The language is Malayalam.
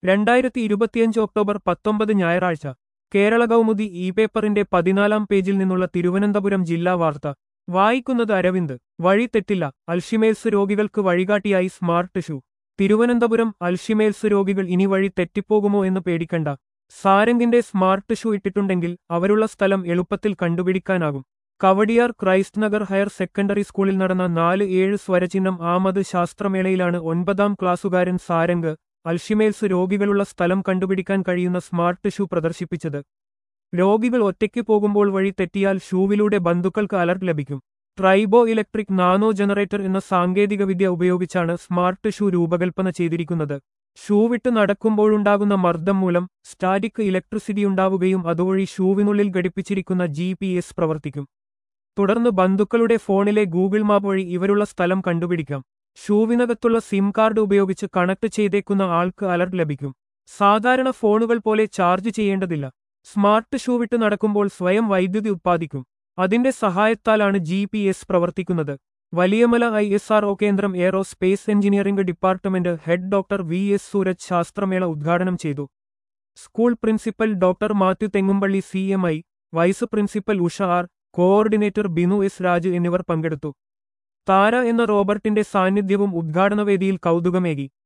രണ്ടായിരത്തി ഇരുപത്തിയഞ്ച് ഒക്ടോബർ പത്തൊമ്പത് ഞായറാഴ്ച കേരള കൗമുദി ഇ പേപ്പറിന്റെ പതിനാലാം പേജിൽ നിന്നുള്ള തിരുവനന്തപുരം ജില്ലാ വാർത്ത വായിക്കുന്നത് അരവിന്ദ് വഴി തെറ്റില്ല അൽഷിമേൽസ് രോഗികൾക്ക് വഴികാട്ടിയായി സ്മാർട്ട് ഷൂ തിരുവനന്തപുരം അൽഷിമേൽസ് രോഗികൾ ഇനി വഴി തെറ്റിപ്പോകുമോ എന്ന് പേടിക്കണ്ട സാരംഗിന്റെ സ്മാർട്ട് ഷൂ ഇട്ടിട്ടുണ്ടെങ്കിൽ അവരുള്ള സ്ഥലം എളുപ്പത്തിൽ കണ്ടുപിടിക്കാനാകും Kawdiar Christ Nagar higher secondary സ്കൂളിൽ നടന്ന നാല് ഏഴ് സ്വരചിഹ്നം ആമത് ശാസ്ത്രമേളയിലാണ് ഒൻപതാം ക്ലാസ്സുകാരൻ സാരംഗ് അൽഷിമേൽസ് രോഗികളുള്ള സ്ഥലം കണ്ടുപിടിക്കാൻ കഴിയുന്ന സ്മാർട്ട് ഷൂ പ്രദർശിപ്പിച്ചത് രോഗികൾ ഒറ്റയ്ക്ക് പോകുമ്പോൾ വഴി തെറ്റിയാൽ ഷൂവിലൂടെ ബന്ധുക്കൾക്ക് അലർട്ട് ലഭിക്കും ട്രൈബോ ഇലക്ട്രിക് നാനോ ജനറേറ്റർ എന്ന സാങ്കേതികവിദ്യ ഉപയോഗിച്ചാണ് സ്മാർട്ട് ഷൂ രൂപകൽപ്പന ചെയ്തിരിക്കുന്നത് ഷൂ വിട്ട് നടക്കുമ്പോഴുണ്ടാകുന്ന മർദ്ദം മൂലം സ്റ്റാറ്റിക് ഇലക്ട്രിസിറ്റി ഉണ്ടാവുകയും അതുവഴി ഷൂവിനുള്ളിൽ ഘടിപ്പിച്ചിരിക്കുന്ന ജി പ്രവർത്തിക്കും തുടർന്ന് ബന്ധുക്കളുടെ ഫോണിലെ ഗൂഗിൾ മാപ്പ് വഴി ഇവരുള്ള സ്ഥലം കണ്ടുപിടിക്കാം ഷൂവിനകത്തുള്ള സിം കാർഡ് ഉപയോഗിച്ച് കണക്ട് ചെയ്തേക്കുന്ന ആൾക്ക് അലർട്ട് ലഭിക്കും സാധാരണ ഫോണുകൾ പോലെ ചാർജ് ചെയ്യേണ്ടതില്ല സ്മാർട്ട് ഷൂ വിട്ട് നടക്കുമ്പോൾ സ്വയം വൈദ്യുതി ഉത്പാദിക്കും അതിന്റെ സഹായത്താലാണ് ജി പി എസ് പ്രവർത്തിക്കുന്നത് Valiyamala I S R O കേന്ദ്രം aerospace engineering department head doctor V S Suraj ശാസ്ത്രമേള ഉദ്ഘാടനം ചെയ്തു school principal doctor Mathew Thengumpally C M I vice principal Usha R coordinator Binu S Raju എന്നിവർ പങ്കെടുത്തു താര എന്ന റോബർട്ടിന്റെ സാന്നിധ്യവും ഉദ്ഘാടനവേദിയിൽ കൗതുകമേകി